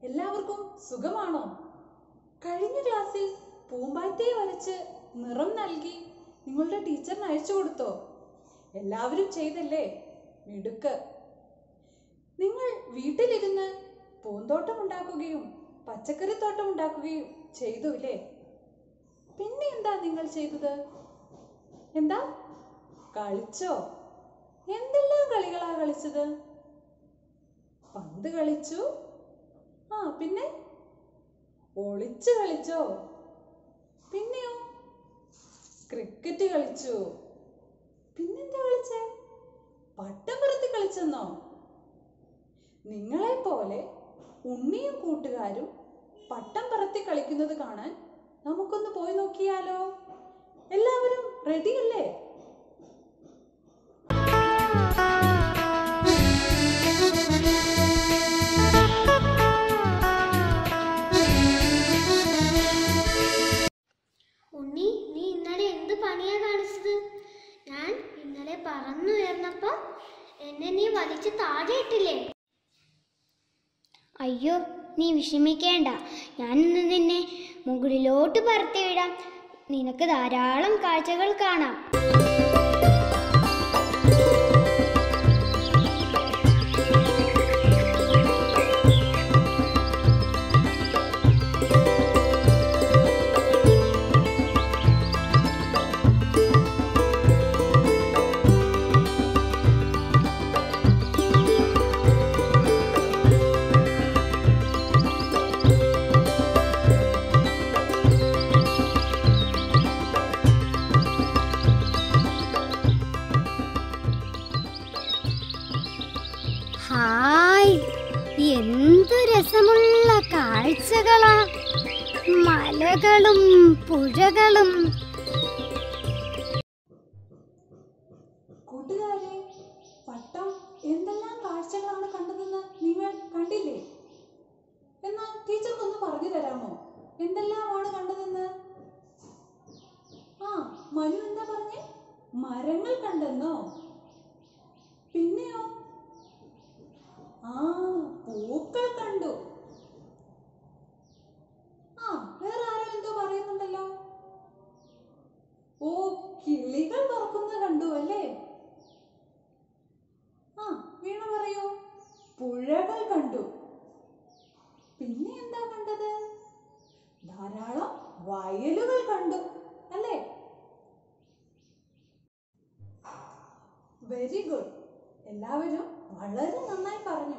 എല്ലാവർക്കും സുഖമാണോ കഴിഞ്ഞ ക്ലാസ്സിൽ പൂമ്പാറ്റയെ വരച്ച് നിറം നൽകി നിങ്ങളുടെ ടീച്ചറിന് അയച്ചു കൊടുത്തോ എല്ലാവരും ചെയ്തല്ലേ മിടുക്ക് നിങ്ങൾ വീട്ടിലിരുന്ന് പൂന്തോട്ടം ഉണ്ടാക്കുകയും പച്ചക്കറിത്തോട്ടം ഉണ്ടാക്കുകയും ചെയ്തു ഇല്ലേ പിന്നെ എന്താ നിങ്ങൾ ചെയ്തത് എന്താ കളിച്ചോ എന്തെല്ലാം കളികളാ കളിച്ചത് പന്ത് കളിച്ചു ആ പിന്നെ ഒളിച്ചു കളിച്ചോ പിന്നെയോ ക്രിക്കറ്റ് കളിച്ചു പിന്നെന്താ കളിച്ചേ പട്ടം പറത്തി കളിച്ചെന്നോ നിങ്ങളെ പോലെ ഉണ്ണിയും കൂട്ടുകാരും പട്ടം പറത്തി കളിക്കുന്നത് കാണാൻ നമുക്കൊന്ന് പോയി നോക്കിയാലോ എല്ലാവരും റെഡിയല്ലേ ഉണ്ണി നീ ഇന്നലെ എന്ത് പണിയാ കാണിച്ചത് ഞാൻ ഇന്നലെ പറന്നുയർന്നപ്പോ എന്നെ നീ വലിച്ചു താഴെ ഇട്ടില്ലേ അയ്യോ നീ വിഷമിക്കേണ്ട ഞാൻ ഇന്ന് നിന്നെ മുകളിലോട്ട് പറത്തി വിടാം നിനക്ക് ധാരാളം കാഴ്ചകൾ കാണാം ഹായ് എന്തു രസമുള്ള കാഴ്ചകളാ മലകളും പുഴകളും കൂട്ടുകാരെ പട്ടം എന്തെല്ലാം കാഴ്ചകളാണ് കണ്ടതെന്ന് നിങ്ങൾ കണ്ടില്ലേ എന്നാൽ ടീച്ചർക്കൊന്ന് പറഞ്ഞു തരാമോ എന്തെല്ലാമാണ് കണ്ടതെന്ന് ആ മനു എന്താ പറഞ്ഞേ മരങ്ങൾ കണ്ടെന്നോ പിന്നെയോ ആ പൂക്കൾ കണ്ടു ആ വേറെ ആരോ എന്തോ പറയുന്നുണ്ടല്ലോ ഓ കിളികൾ പറക്കുന്നത് കണ്ടു അല്ലേ ആ വീണ പറയൂ പുഴകൾ കണ്ടു പിന്നെ എന്താ കണ്ടത് ധാരാളം വയലുകൾ കണ്ടു അല്ലേ വെരി ഗുഡ് എല്ലാവരും വളരെ നന്നായി പറഞ്ഞു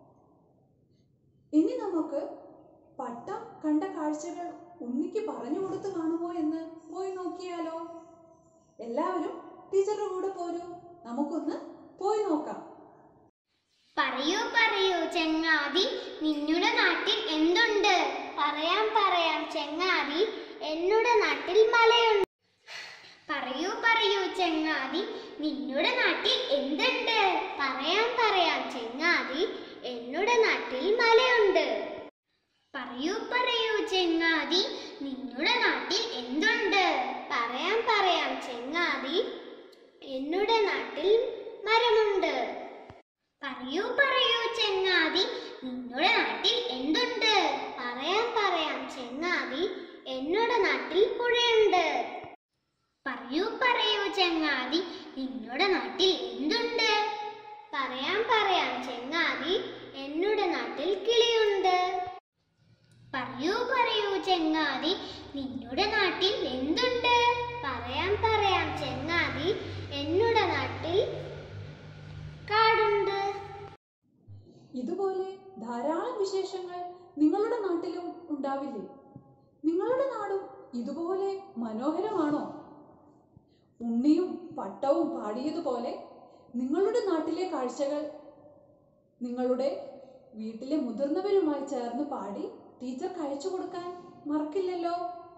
ഇനി നമുക്ക് പട്ടം കണ്ട കാഴ്ചകൾ ഉണ്ണിക്ക് പറഞ്ഞു കൊടുത്ത് കാണുമോ എന്ന് പോയി നോക്കിയാലോ എല്ലാവരും ടീച്ചറുടെ കൂടെ പോരൂ നമുക്കൊന്ന് പോയി നോക്കാം പറയൂ പറയൂ ചെങ്ങാതി നിന്നുടെ നാട്ടിൽ എന്തുണ്ട് പറയാം പറയാം ചെങ്ങാതി എന്നുടെ നാട്ടിൽ മലയുണ്ട് പറയൂ പറയൂ ചെങ്ങാതി നിന്നുടെ നാട്ടിൽ എന്തുണ്ട് പറയാം പറയാം ചെങ്ങാതി എന്നുടെ നാട്ടിൽ മലയുണ്ട് പറയൂ പറയൂ ചെങ്ങാതി നിന്നുടെ നാട്ടിൽ എന്തുണ്ട് പറയാം പറയാം ചെങ്ങാതി എന്നുടെ നാട്ടിൽ മരമുണ്ട് പറയൂ പറയൂ ചെങ്ങാതി നിന്നുടെ നാട്ടിൽ എന്തുണ്ട് പറയാം പറയാം ചെങ്ങാതി എന്നുടെ നാട്ടിൽ പുഴയുണ്ട് പറയൂ പറയൂ ചെങ്ങാതി നിന്നുടെ നാട്ടിൽ എന്തുണ്ട് പറയാം പറയാം ചെങ്ങാതി എന്നുടെ നാട്ടിൽ കിളിയുണ്ട് പറയൂ പറയൂ ചെങ്ങാതി നിന്നുടെ നാട്ടിൽ എന്തുണ്ട് പറയാം പറയാം ചെങ്ങാതി എന്നുടെ നാട്ടിൽ കാടുണ്ട് ഇതുപോലെ ധാരാളം വിശേഷങ്ങൾ നിങ്ങളുടെ നാട്ടിലും ഉണ്ടാവില്ലേ നിങ്ങളുടെ നാടും ഇതുപോലെ മനോഹരമാണോ ഉണ്ണിയും പട്ടവും പാടിയതുപോലെ നിങ്ങളുടെ നാട്ടിലെ കാഴ്ചകൾ നിങ്ങളുടെ വീട്ടിലെ മുതിർന്നവരുമായി ചേർന്ന് പാടി ടീച്ചർക്ക് അയച്ചു കൊടുക്കാൻ മറക്കില്ലല്ലോ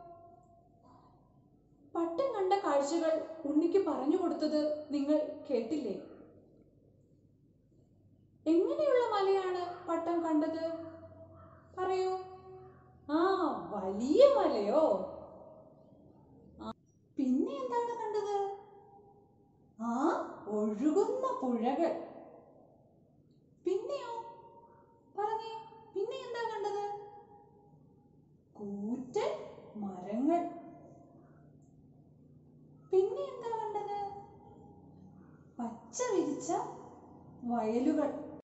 പട്ടം കണ്ട കാഴ്ചകൾ ഉണ്ണിക്ക് പറഞ്ഞു കൊടുത്തത് നിങ്ങൾ കേട്ടില്ലേ എങ്ങനെയുള്ള മലയാണ് പട്ടം കണ്ടത് പറയൂ ആ വലിയ മലയോ ആ, പിന്നെ എന്താണ് കണ്ടത് ആ ഒഴുകുന്ന പുഴകൾ പിന്നെയോ പറഞ്ഞേ പിന്നെ എന്താ കണ്ടത് പച്ച വിരിച്ച വയലുകൾ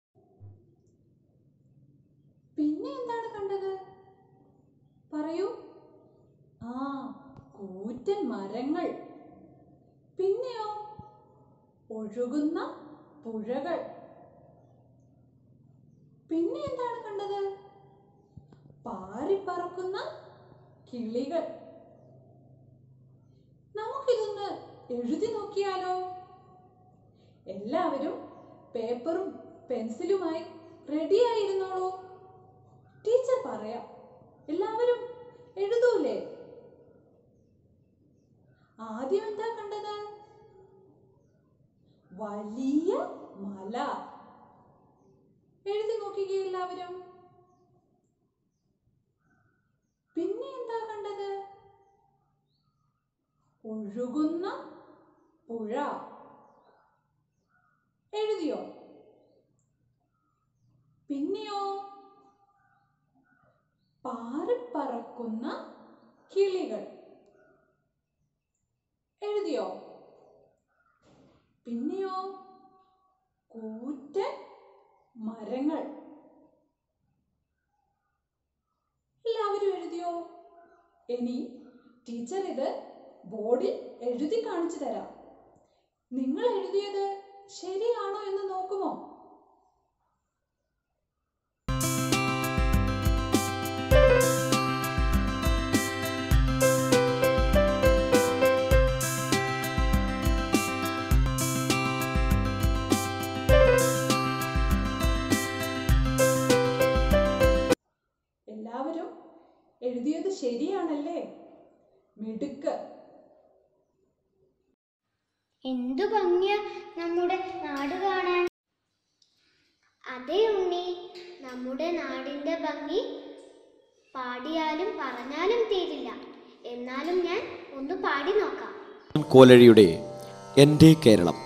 പിന്നെ എന്താണ് കണ്ടത് പറയൂ ആ കൂറ്റൻ മരങ്ങൾ പിന്നെയോ ഒഴുകുന്ന പുഴകൾ പിന്നെ എന്താണ് കണ്ടത് പാറിപ്പറക്കുന്ന കിളികൾ നമുക്കിതൊന്ന് എഴുതി നോക്കിയാലോ എല്ലാവരും പേപ്പറും പെൻസിലുമായി റെഡിയായിരുന്നോളൂ ടീച്ചർ പറയാം എല്ലാവരും എഴുതൂലേ ആദ്യം എന്താ കണ്ടത് വലിയ മല എഴുതി നോക്കിക്കേ എല്ലാവരും പിന്നെ എന്താ കണ്ടത് ഒഴുകുന്ന പുഴ എഴുതിയോ പിന്നെയോ പാറിപ്പറക്കുന്ന കിളികൾ എഴുതിയോ പിന്നെയോ കൂറ്റൻ മരങ്ങൾ എല്ലാവരും എഴുതിയോ ഇനി ടീച്ചർ ഇത് ബോർഡിൽ എഴുതി കാണിച്ചു തരാം നിങ്ങൾ എഴുതിയത് ശരിയാണോ എന്ന് നോക്കുമോ എല്ലാവരും എഴുതിയത് ശരിയാണല്ലേ മിടുക്ക് എന്തു ഭംഗിയ നമ്മുടെ നാട് കാണാൻ അതെ ഉണ്ണി നമ്മുടെ നാടിന്റെ ഭംഗി പാടിയാലും പറഞ്ഞാലും തീരില്ല എന്നാലും ഞാൻ ഒന്ന് പാടി നോക്കാം കോലഴിയുടെ എൻ്റെ കേരളം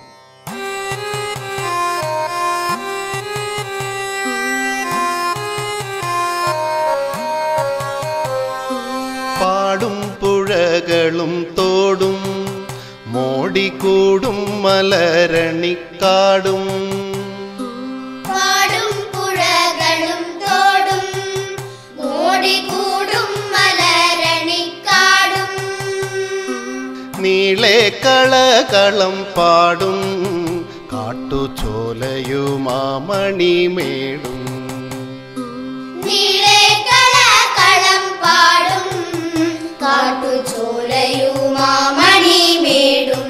പാടും പുഴകളും തോടും മോടിക്കൂടും മലരണിക്കാടും പാടും പുഴകളും തോടും മോടിക്കൂടും മലരണിക്കാടും നീളെ കളകളം പാടും കാട്ടുചോലയുമാമണിമേടും നീളെ കളകളം പാടും കാട്ടുചോലയുമാമണിമേടും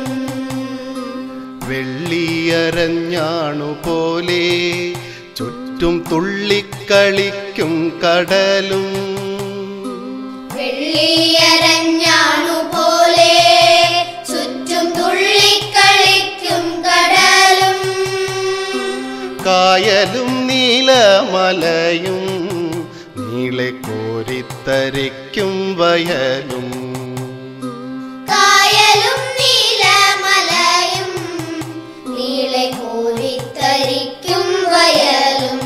വെള്ളിയരഞ്ഞാണു പോലെ ചുറ്റും തുള്ളിക്കളിക്കും കടലും വെള്ളിയരഞ്ഞാണു പോലെ ചുറ്റും തുള്ളിക്കളിക്കും കടലും കായലും നീലമലയും നീളെ കോരിത്തരയ്ക്കും വയലും കായലും നീലമലയും നീളെ കോരിത്തരിക്കും വയലും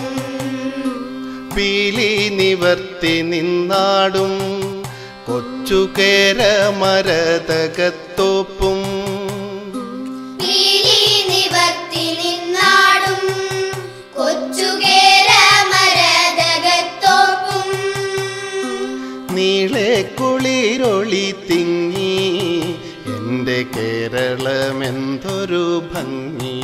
പീലി നിവർത്തി നിന്നാടും കൊച്ചുകേര മരതകത്തോപ്പും പീലി നിവർത്തി നിന്നാടും കൊച്ചുകേര മരതകത്തോപ്പും നീളെ കുളിരൊളി തിങ്ങി എൻ്റെ കേരളമെന്തൊരു ഭംഗി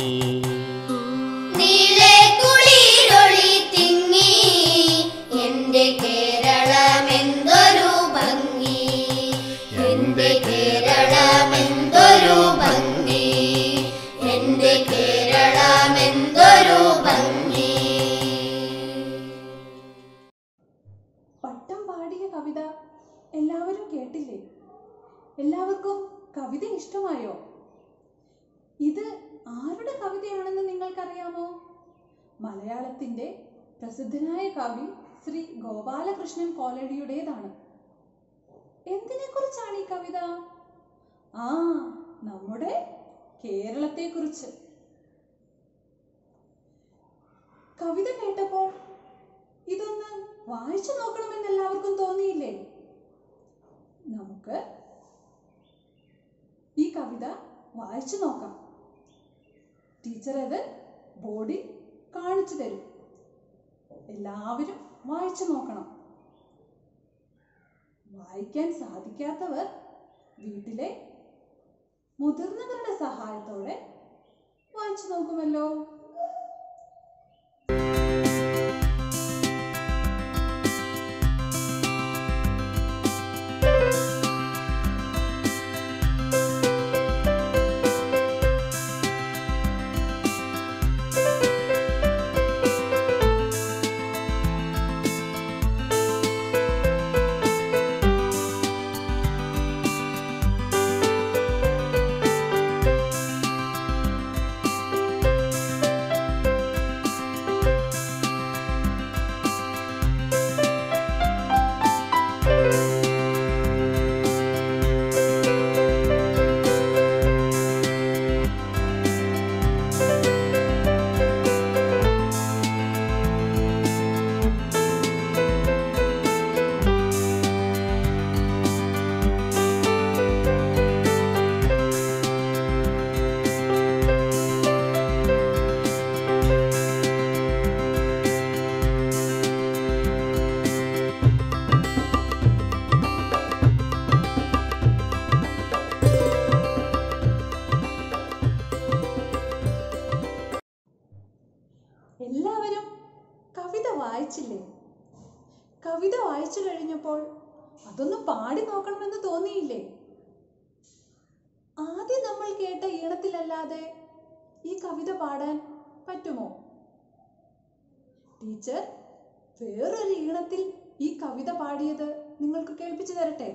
നീളെ കുളിരൊളി തിങ്ങി എന്റെ കേരളമെന്തൊരു ഭംഗി എന്റെ കേരളമെന്തൊരു ഭംഗി എന്റെ കേരളമെന്തൊരു ഭംഗി പട്ടം പാടിയ കവിത എല്ലാവരും കേട്ടില്ലേ എല്ലാവർക്കും കവിത ഇഷ്ടമായോ ഇത് ആരുടെ കവിതയാണെന്ന് നിങ്ങൾക്കറിയാമോ മലയാളത്തിന്റെ പ്രസിദ്ധനായ കവി ശ്രീ ഗോപാലകൃഷ്ണൻ കോലടിയുടേതാണ് എന്തിനെ കുറിച്ചാണ് ഈ കവിത ആ നമ്മുടെ കേരളത്തെക്കുറിച്ച് കവിത കേട്ടപ്പോൾ ഇതൊന്ന് വായിച്ചു നോക്കണമെന്ന് എല്ലാവർക്കും തോന്നിയില്ലേ നമുക്ക് ഈ കവിത വായിച്ചു നോക്കാം ടീച്ചർ അത് ബോർഡിൽ കാണിച്ചു തരും എല്ലാവരും വായിച്ചു നോക്കണം വായിക്കാൻ സാധിക്കാത്തവർ വീട്ടിലെ മുതിർന്നവരുടെ സഹായത്തോടെ വായിച്ചു നോക്കുമല്ലോ എല്ലാവരും കവിത വായിച്ചില്ലേ കവിത വായിച്ചു കഴിഞ്ഞപ്പോൾ അതൊന്ന് പാടി നോക്കണമെന്ന് തോന്നിയില്ലേ ആദ്യം നമ്മൾ കേട്ട ഈണത്തിലല്ലാതെ ഈ കവിത പാടാൻ പറ്റുമോ ടീച്ചർ വേറൊരു ഈണത്തിൽ ഈ കവിത പാടിയത് നിങ്ങൾക്ക് കേൾപ്പിച്ചു തരട്ടെ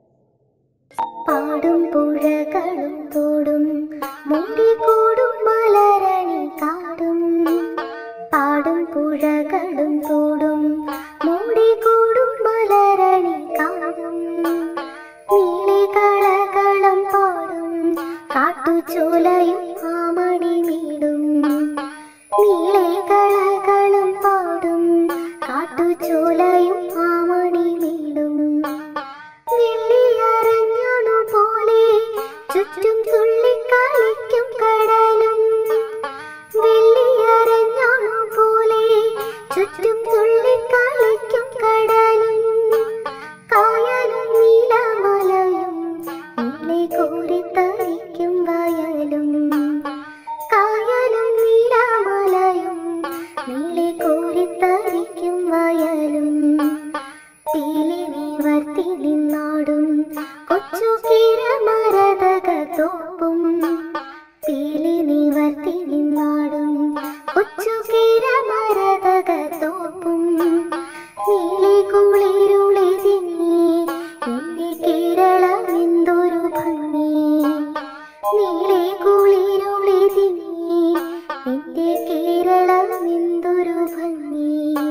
പാടും പുഴകളും തോടും മൂടിക്കൂടും മലരണി കാടും പാടും പുഴകളും തോടും മൂടിക്കൂടും മലരണി കാടും നീളി കളകളം പാടും കാട്ടുചോലയും ആമണി വീടും നീളെ കളകളം പാടും കാട്ടുചോലയും ആമണി വീടും വെള്ളിയരഞ്ഞണു പോലെ ചുറ്റും തുള്ളിക്കളിക്കും കടലും വെള്ളിയരഞ്ഞണു പോലെ ചുറ്റും തുള്ളിക്കളിക്കും കടലും കായലും നീലമലയും നീളെ കോരിത്തരിക്കും വയലും കായലും നീലമലയും നീളെ കോരിത്തരിക്കും വയലും പീലി നിവർത്തി നിന്നാടും കൊച്ചു കിരമരതക തോപ്പും പീലി നിവർത്തി നിന്നാടും കൊച്ചു കിരമരതക തോപ്പും നീളി കുളിരുളി തിങ്ങി എന്റെ കേരളം എന്തൊരു ഭംഗി നീളെ കുളിരുളി തിങ്ങി എന്റെ കേരളം എന്തൊരു ഭംഗി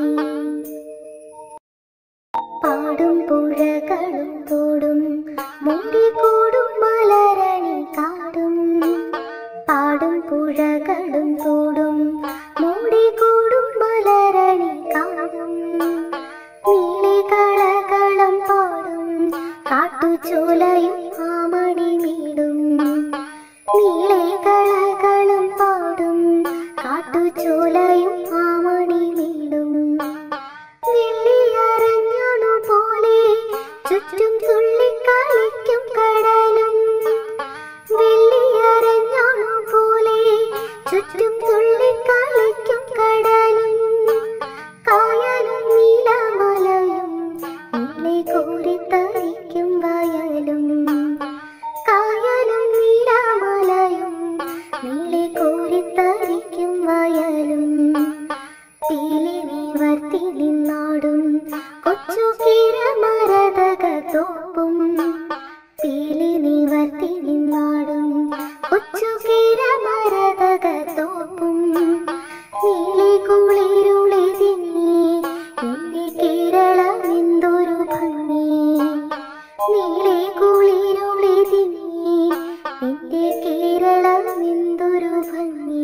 പാടും പുഴകളും തോടും മൂടിക്കൂടും മലരണി കാടും പാടും പുഴകളും തോടും മൂടിക്കൂടും മലരണി കാടും നീളി കളകളം പാടും കാട്ടുചോലയും ആമണി വീടും നീളെ കളകളം പാടും കാട്ടുചോലയും ആമണി വീടും വെള്ളിയരഞ്ഞണു പോലെ ചുറ്റും തുള്ളിക്കളിക്കും കടലും വെള്ളിയരഞ്ഞണു പോലെ ചുറ്റും തുള്ളിക്കളിക്കും കടലും കായലും നീലമലയും നീളെ കോരിത്തരിക്കും വയലും കായലും നീലമലയും നീളെ കോരിത്തരിക്കും വയലും പീലി നിവർത്തി നിന്നാടും കൊച്ചു കിരമരതക തോപ്പും പീലി നിവർത്തി നിന്നാടും കൊച്ചു കിരമരതക തോപ്പും നീളി കുളിരുളി തിങ്ങി എന്റെ കേരളം എന്തൊരു ഭംഗി നീളെ കുളിരുളി തിങ്ങി എന്റെ കേരളം എന്തൊരു ഭംഗി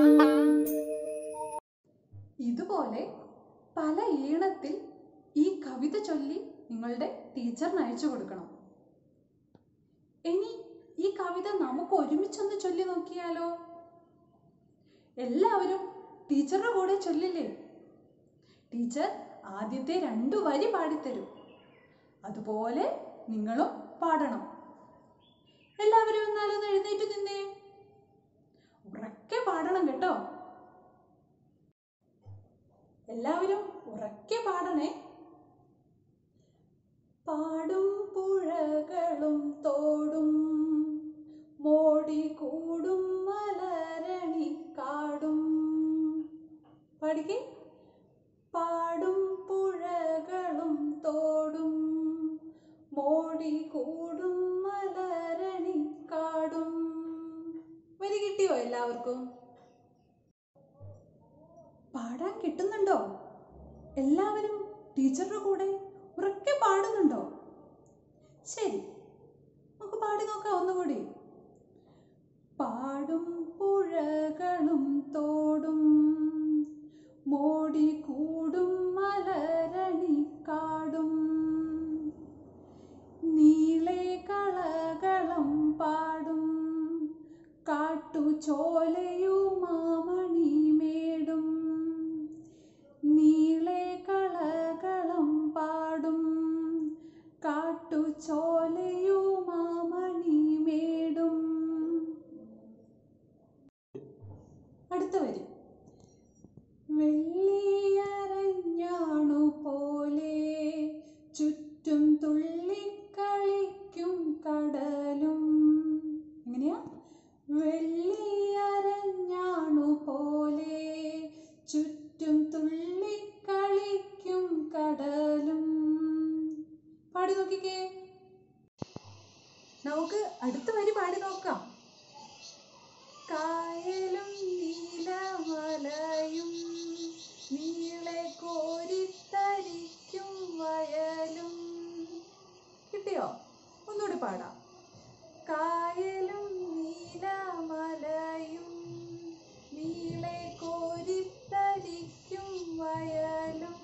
ഇതുപോലെ പല ഈണത്തിൽ ഈ കവിത ചൊല്ലി നിങ്ങളുടെ ടീച്ചറിന് അയച്ചു കൊടുക്കണം ഇനി ഈ കവിത നമുക്ക് ഒരുമിച്ചൊന്ന് ചൊല്ലി നോക്കിയാലോ എല്ലാവരും ടീച്ചറുടെ കൂടെ ചൊല്ലില്ലേ ടീച്ചർ ആദ്യത്തെ രണ്ടു വരി പാടിത്തരും അതുപോലെ നിങ്ങളും പാടണം എല്ലാവരും എന്നാലൊന്ന് എഴുന്നേറ്റ് നിന്നേ ഉറക്കെ പാടണം കേട്ടോ എല്ലാവരും ഉറക്കെ പാടണേ പാടും പുഴകളും തോടും മോടി കൂടും മലരണിക്കാടും പാടിക്കേ പാടും പുഴകളും തോടും മോടി കൂടും മലരണിക്കാടും വരി കിട്ടിയോ എല്ലാവർക്കും പാടാൻ കിട്ടുന്നുണ്ടോ എല്ലാവരും ടീച്ചറുടെ കൂടെ ഉറക്കെ പാടുന്നുണ്ടോ ശരി നമുക്ക് പാടി നോക്കാം ഒന്നുകൂടി പാടും പുഴകളും തോടും മോടി കൂടും മലരണിക്കാടും നീളെ കളകളം പാടും കാട്ടുചോലയുമാമണിമേടും നീളെ കളകളം പാടും കാട്ടുചോലയുമാമണിമേടും അടുത്ത വരി വെള്ളിയരഞ്ഞാണു പോലെ ചുറ്റും തുള്ളിക്കളിക്കും കടലും എങ്ങനെയാ വെള്ളിയരഞ്ഞാണു പോലെ ചുറ്റും തുള്ളിക്കളിക്കും കടലും പാടി നോക്കിക്കേ നമുക്ക് അടുത്ത വരി പാടി നോക്കാം കായലും നീലമലയും നീളെ കോരിത്തരിക്കും വയലും കിട്ടിയോ ഒന്നുകൂടി പാടാം കായലും നീലമലയും നീളെ കോരിത്തരിക്കും വയലും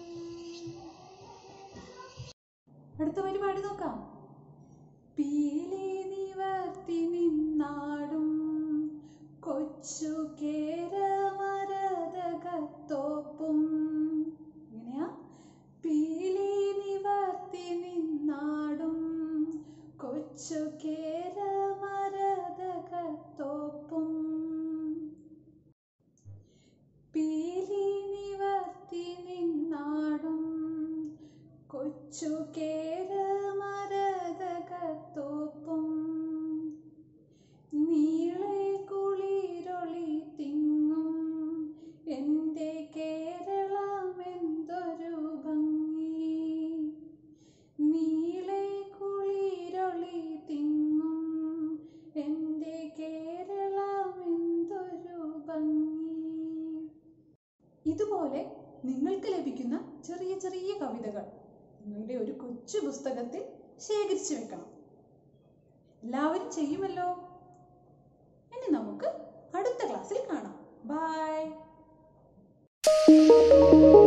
അടുത്ത വരി പാടി നോക്കാം പീലി നിവർത്തി നിന്നാടും കൊച്ചു കേരമരതകത്തോപ്പും എങ്ങനെയാ പീലി നിവർത്തി നിന്നാടും കൊച്ചു കേരമരതകത്തോപ്പും പീലി നിവർത്തി നിന്നാടും കൊച്ചു കേരമരതകത്തോപ്പും നീളെ കുളിരൊളി തിങ്ങും എൻ്റെ കേരളം എന്തൊരു ഭംഗി നീളെ കുളിരൊളി തിങ്ങും എൻ്റെ കേരളം എന്തൊരു ഭംഗി ഇതുപോലെ നിങ്ങൾക്ക് ലഭിക്കുന്ന ചെറിയ ചെറിയ കവിതകൾ നിങ്ങളുടെ ഒരു കൊച്ചു പുസ്തകത്തിൽ ശേഖരിച്ചു വെക്കണം എല്ലാവരും ചെയ്യുമല്ലോ ഇനി നമുക്ക് അടുത്ത ക്ലാസ്സിൽ കാണാം ബൈ